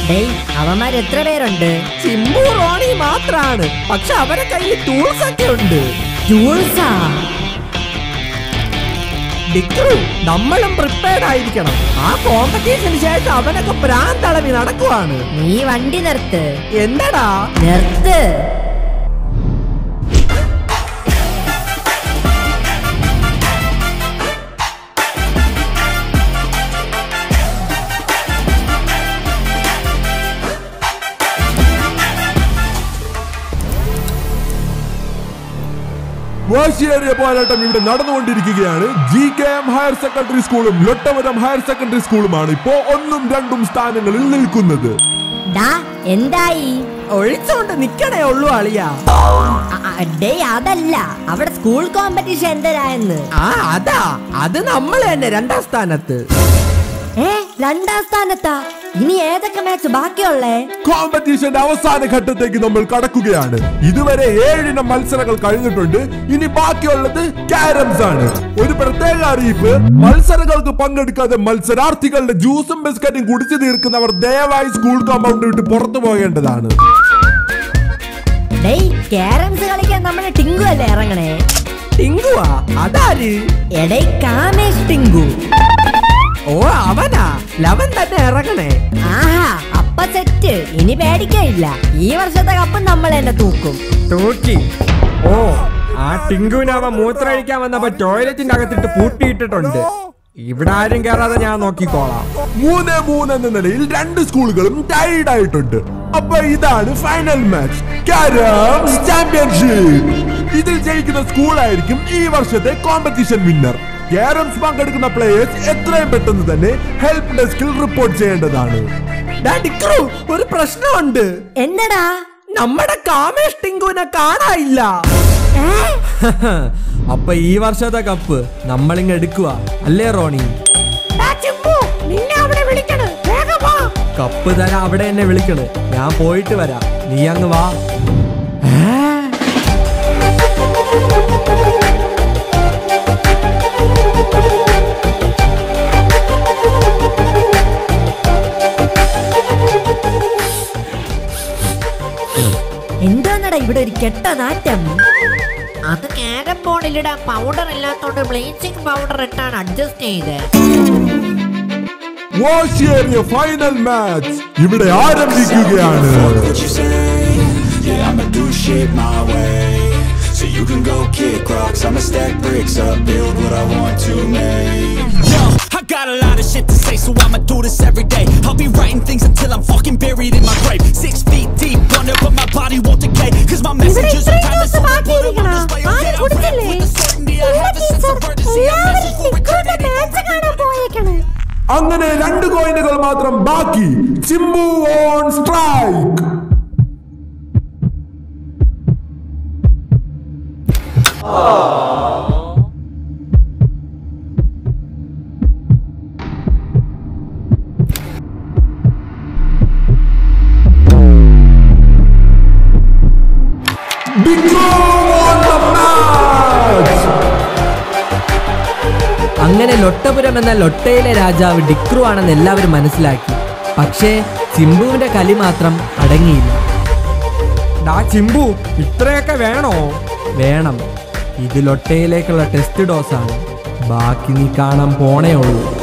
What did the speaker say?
ഡേയ് അവന്മാർ എത്ര പേരുണ്ട് ചിമ്പു റോണി മാത്രാണ് പക്ഷെ അവരെ കയ്യിൽ ടൂൾസ് ഒക്കെ ഉണ്ട് ടൂൾസാ ഡിക്രു നമ്മളും പ്രിപ്പയർഡ് ആയിരിക്കണം ആ കോമ്പറ്റീഷന് ശേഷം അവനൊക്കെ ഭ്രാന്തളവി നടക്കുവാണ് നീ വണ്ടി നിർത്ത് എന്നടാ നിർത്ത് വാശിയേറിയ പോരാട്ടം ഇവിടെ നടന്നുകൊണ്ടിരിക്കുകയാണ് G K M higher secondary സ്കൂളും ലൊട്ടവരം ഹയർ സെക്കൻഡറി സ്കൂളുമാണ് ഇപ്പോ ഒന്നും രണ്ടും സ്ഥാനങ്ങളിൽ നിൽക്കുന്നത് ഡാ എന്തായി ഒഴിച്ചോണ്ട് നിക്കണേ ഉള്ളൂ അളിയാ അ- അ- ഡേയ് അതല്ല അവിടെ സ്കൂൾ കോമ്പറ്റീഷൻ എന്തരായെന്ന് ആ അതാ അത് നമ്മൾ തന്നെ രണ്ടാം സ്ഥാനത്ത് ഏ രണ്ടാം സ്ഥാനത്താ ഇനി ഏതൊക്കെ മാച്ച് ബാക്കിയുള്ളേ കോമ്പറ്റീഷന്റെ അവസാന ഘട്ടത്തേക്ക് നമ്മൾ കടക്കുകയാണ് ഇതുവരെ ഏഴിനം മത്സരങ്ങൾ കഴിഞ്ഞിട്ടുണ്ട് ഇനി ബാക്കിയുള്ളത് ക്യാരംസ് ആണ് ഒരു പ്രത്യേക അറിയിപ്പ് മത്സരങ്ങൾക്ക് പങ്കെടുക്കാതെ മത്സരാർത്ഥികളുടെ ജ്യൂസും ബിസ്ക്കറ്റും കുടിച്ചു തീർക്കുന്നവർ ദയവായി സ്കൂൾ കോമ്പൗണ്ട് വിട്ട് പുറത്തു പോകേണ്ടതാണ് ഡേയ് ക്യാരംസ് കളിക്കാൻ നമ്മളെ ടിങ്കു അല്ലേ ഇറങ്ങണേ ടിങ്കുവാ അതാര് എടേ കാമേഷ് ടിങ്കു ഓ അവനാ ലവൻ തന്നെ ഇറങ്ങണേ ആഹാ അപ്പ സെറ്റ് ഇനി പേടിക്കയില്ല ഈ വർഷത്തെ കപ്പ് നമ്മൾ തന്നെ തൂക്കും തൂക്കി ഓ ആ ടിങ്കുവിനെ അവൻ മൂത്രമൊഴിക്കാൻ വന്നപ്പോ ടോയ്ലറ്റിന്റെ അകത്തിട്ട് പൂട്ടിയിട്ടിട്ടുണ്ട് ഇവിടെ ആരും കയറാതെ ഞാൻ നോക്കിക്കോളാം മൂന്ന് മൂന്ന് എന്ന നിലയിൽ രണ്ട് സ്കൂളുകളും ടൈഡ് ആയിട്ടുണ്ട് അപ്പൊ ഇതാണ് ഫൈനൽ മാച്ച് കാരംസ് ചാമ്പ്യൻഷിപ്പ് ഇതിൽ ജയിക്കുന്ന സ്കൂളായിരിക്കും ഈ വർഷത്തെ കോമ്പറ്റീഷൻ വിന്നർ കാരംസ് പങ്കെടുക്കുന്ന പ്ലേയേഴ്സ് എത്രയും പെട്ടെന്ന് തന്നെ ഹെൽപ്പ് ഡെസ്കിൽ റിപ്പോർട്ട് ചെയ്യേണ്ടതാണ് ഡാ ഡിക്രു ഒരു പ്രശ്നമുണ്ട് എന്നടാ നമ്മുടെ കാമേഷ് ടിങ്കുവിനെ കാണാനില്ല അപ്പൊ ഈ വർഷത്തെ കപ്പ് നമ്മളിങ് എടുക്കുക അല്ലേ റോണി നിന്നെ അവിടെ വിളിക്കണ് വേഗം വാ കപ്പ് തരാൻ അവിടെ എന്നെ വിളിക്കണ് ഞാൻ പോയിട്ട് വരാം നീ അങ്ങ് വാ എന്തോന്നടാ ഇവിടെ ഒരു കെട്ട നാറ്റം അത് ക്യാരം ബോർഡിലിടാൻ പൗഡർ ഇല്ലാത്തോണ്ട് ബ്ലീച്ചിങ് പൗഡർ ഇട്ടാണ് അഡ്ജസ്റ്റ് ചെയ്ത് വാശിയേറിയ ഫൈനൽ മാച്ച് ഇവിടെ ആരംഭിക്കുകയാണ് what you say. Yeah, I'ma do shit my way. So you can go kick rocks, I'ma stack bricks up, build what I want to make. Yo, I got a lot of shit to say, so I'ma do this every day. I'll be writing things until I'm fucking buried in my grave. Six feet deep under, but my body won't decay. Cause my messages are timeless, so I put 'em on display. Oh, yeah, I rap with the certainty, I have a sense of urgency. A message for eternity. അങ്ങനെ രണ്ട് കോയിനുകൾ മാത്രം ബാക്കി Chimbu on strike അങ്ങനെ ലൊട്ടപുരം എന്ന ലൊട്ടയിലെ രാജാവ് ഡിക്രു ആണെന്ന് എല്ലാവരും മനസ്സിലാക്കി പക്ഷേ ചിമ്പുവിന്റെ കലി മാത്രം അടങ്ങിയില്ല ഡാ ചിമ്പു ഇത്രയൊക്കെ വേണോ വേണം ഇത് ലൊട്ടയിലേക്കുള്ള ടെസ്റ്റ് ഡോസാണ് ബാക്കി നീ കാണാൻ പോണേ ഉള്ളൂ